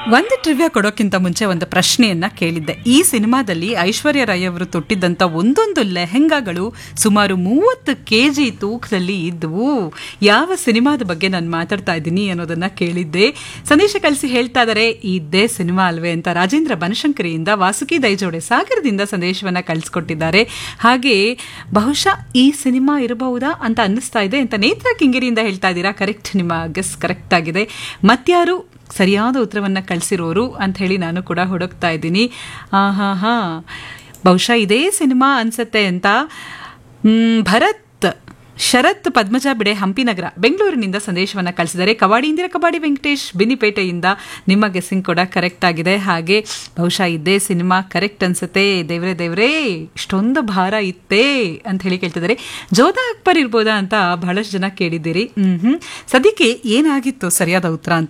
ಒಂದು ಟ್ರಿವ್ಯಾ ಕೊಡೋಕ್ಕಿಂತ ಮುಂಚೆ ಒಂದು ಪ್ರಶ್ನೆಯನ್ನ ಕೇಳಿದ್ದೆ ಈ ಸಿನಿಮಾದಲ್ಲಿ ಐಶ್ವರ್ಯ ರೈ ಅವರು ತೊಟ್ಟಿದ್ದಂಥ ಒಂದೊಂದು ಲೆಹೆಂಗಾಗಳು ಸುಮಾರು ಮೂವತ್ತು ಕೆ ಜಿ ತೂಕದಲ್ಲಿ ಇದ್ವು ಯಾವ ಸಿನಿಮಾದ ಬಗ್ಗೆ ನಾನು ಮಾತಾಡ್ತಾ ಇದ್ದೀನಿ ಅನ್ನೋದನ್ನ ಕೇಳಿದ್ದೆ ಸಂದೇಶ ಕಳಿಸಿ ಹೇಳ್ತಾ ಇದ್ದಾರೆ ಇದ್ದೇ ಸಿನಿಮಾ ಅಲ್ವೇ ಅಂತ ರಾಜೇಂದ್ರ ಬನಶಂಕರಿಯಿಂದ ವಾಸುಕಿ ದೈಜೋಡೆ ಸಾಗರದಿಂದ ಸಂದೇಶವನ್ನ ಕಳಿಸ್ಕೊಟ್ಟಿದ್ದಾರೆ ಹಾಗೆ ಬಹುಶಃ ಈ ಸಿನಿಮಾ ಇರಬಹುದಾ ಅಂತ ಅನ್ನಿಸ್ತಾ ಇದೆ ಅಂತ ನೇತ್ರ ಕಿಂಗಿರಿಯಿಂದ ಹೇಳ್ತಾ ಇದ್ದೀರಾ ಕರೆಕ್ಟ್ ನಿಮ್ಮ ಗೆಸ್ ಕರೆಕ್ಟ್ ಆಗಿದೆ ಮತ್ಯಾರು ಸರಿಯಾದ ಉತ್ತರವನ್ನು ಕಳಿಸಿರೋರು ಅಂತ ಹೇಳಿ ನಾನು ಕೂಡ ಹುಡುಕ್ತಾ ಇದ್ದೀನಿ ಹಾ ಹಾ ಬಹುಶಃ ಇದೇ ಸಿನಿಮಾ ಅನ್ಸತ್ತೆ ಅಂತ ಮ್, ಭರತ್ ಶರತ್ ಪದ್ಮಜ ಬಿಡೆ ಹಂಪಿನಗರ ಬೆಂಗಳೂರಿನಿಂದ ಸಂದೇಶವನ್ನು ಕಳಿಸಿದ್ದಾರೆ ಕಬಾಡಿ ಇಂದಿರಾ ಕಬಾಡಿ ವೆಂಕಟೇಶ್ ಬಿನಿಪೇಟೆಯಿಂದ ನಿಮ್ಮ ಗೆಸ್ಸಿಂಗ್ ಕೂಡ ಕರೆಕ್ಟ್ ಆಗಿದೆ ಹಾಗೆ ಬಹುಶಃ ಇದೇ ಸಿನಿಮಾ ಕರೆಕ್ಟ್ ಅನ್ಸುತ್ತೆ ದೇವ್ರೆ ದೇವ್ರೇ ಇಷ್ಟೊಂದು ಭಾರ ಇತ್ತೇ ಅಂತ ಹೇಳಿ ಕೇಳ್ತಿದ್ದಾರೆ ಜೋಧಾ ಅಕ್ಬರ್ ಇರ್ಬೋದಾ ಅಂತ ಬಹಳಷ್ಟು ಜನ ಕೇಳಿದ್ದೀರಿ ಹ್ಮ್ ಹ್ಮ್ ಸದ್ಯಕ್ಕೆ ಏನಾಗಿತ್ತು ಸರಿಯಾದ ಉತ್ತರ ಅಂತ